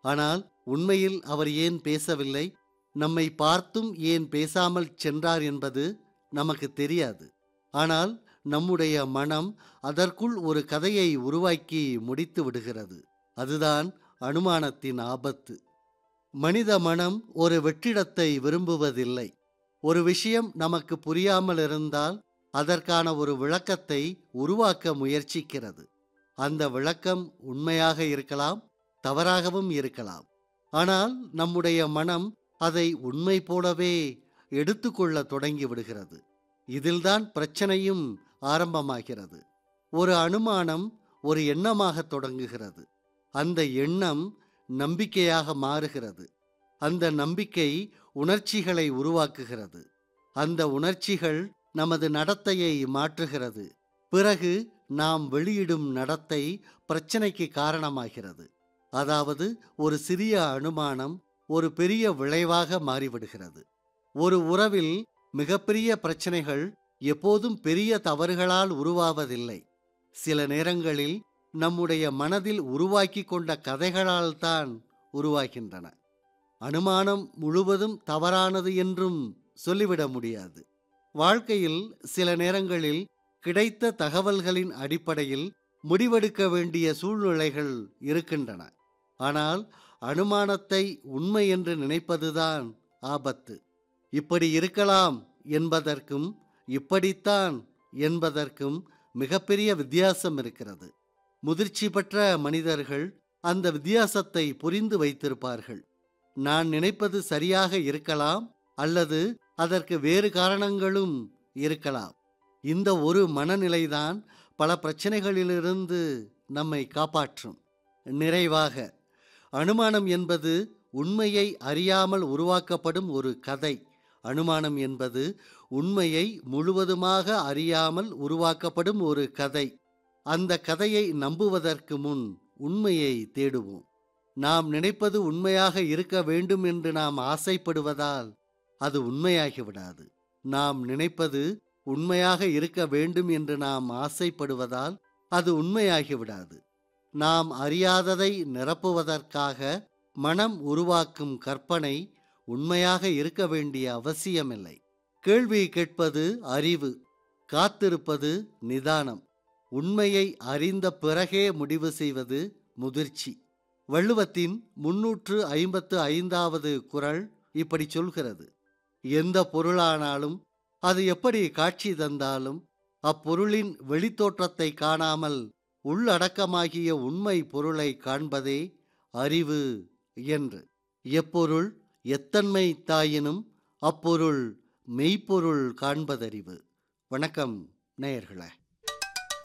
ஆனால் உண்மையில் அவர் ஏன் பேசவில்லை நம்மை பார்த்தும் ஏன் பேசாமல் சென்றார் என்பது நமக்கு தெரியாது ஆனால் நம்முடைய மனம் அதற்குள் ஒரு கதையை உருவாக்கி முடித்து விடுகிறது அதுதான் அனுமானத்தின் ஆபத்து மனித மனம் ஒரு வெற்றிடத்தை விரும்புவதில்லை ஒரு விஷயம் நமக்கு புரியாமல் இருந்தால் அதற்கான ஒரு விளக்கத்தை உருவாக்க முயற்சிக்கிறது அந்த விளக்கம் உண்மையாக இருக்கலாம் தவறாகவும் இருக்கலாம் ஆனால் நம்முடைய மனம் அதை உண்மை போலவே எடுத்துக்கொள்ள தொடங்கி விடுகிறது இதில்தான் பிரச்சனையும் ஆரம்பமாகிறது ஒரு அனுமானம் ஒரு எண்ணமாக தொடங்குகிறது அந்த எண்ணம் நம்பிக்கையாக மாறுகிறது அந்த நம்பிக்கை உணர்ச்சிகளை உருவாக்குகிறது அந்த உணர்ச்சிகள் நமது நடத்தையை மாற்றுகிறது பிறகு நாம் வெளியிடும் நடத்தை பிரச்சனைக்கு காரணமாகிறது அதாவது ஒரு சிறிய அனுமானம் ஒரு பெரிய விளைவாக மாறிவிடுகிறது ஒரு உறவில் மிகப்பெரிய பிரச்சனைகள் எப்போதும் பெரிய தவறுகளால் உருவாவதில்லை சில நேரங்களில் நம்முடைய மனதில் உருவாக்கி கொண்ட கதைகளால் தான் உருவாகின்றன அனுமானம் முழுவதும் தவறானது என்றும் சொல்லிவிட முடியாது வாழ்க்கையில் சில நேரங்களில் கிடைத்த தகவல்களின் அடிப்படையில் முடிவெடுக்க வேண்டிய சூழ்நிலைகள் இருக்கின்றன ஆனால் அனுமானத்தை உண்மை என்று நினைப்பதுதான் ஆபத்து இப்படி இருக்கலாம் என்பதற்கும் இப்படித்தான் என்பதற்கும் மிகப்பெரிய வித்தியாசம் இருக்கிறது முதிர்ச்சி பெற்ற மனிதர்கள் அந்த வித்தியாசத்தை புரிந்து வைத்திருப்பார்கள் நான் நினைப்பது சரியாக இருக்கலாம் அல்லது அதற்கு வேறு காரணங்களும் இருக்கலாம் இந்த ஒரு மனநிலைதான் பல பிரச்சனைகளிலிருந்து நம்மை காப்பாற்றும் நிறைவாக அனுமானம் என்பது உண்மையை அறியாமல் உருவாக்கப்படும் ஒரு கதை அனுமானம் என்பது உண்மையை முழுவதுமாக அறியாமல் உருவாக்கப்படும் ஒரு கதை அந்த கதையை நம்புவதற்கு முன் உண்மையை தேடுவோம் நாம் நினைப்பது உண்மையாக இருக்க வேண்டும் என்று நாம் ஆசைப்படுவதால் அது உண்மையாகிவிடாது நாம் நினைப்பது உண்மையாக இருக்க வேண்டும் என்று நாம் ஆசைப்படுவதால் அது உண்மையாகிவிடாது நாம் அறியாததை நிரப்புவதற்காக மனம் உருவாக்கும் கற்பனை உண்மையாக இருக்க வேண்டிய அவசியமில்லை கேள்வி கேட்பது அறிவு காத்திருப்பது நிதானம் உண்மையை அறிந்த பிறகே முடிவு செய்வது முதிர்ச்சி வள்ளுவத்தின் முன்னூற்று ஐம்பத்து ஐந்தாவது குரல் இப்படி சொல்கிறது எந்த பொருளானாலும் அது எப்படி காட்சி தந்தாலும் அப்பொருளின் வெளித்தோற்றத்தை காணாமல் உள்ளடக்கமாகிய உண்மை பொருளை காண்பதே அறிவு என்று எப்பொருள் எத்தன்மை தாயினும் அப்பொருள் மெய்ப்பொருள் காண்பதறிவு வணக்கம் நேயர்களே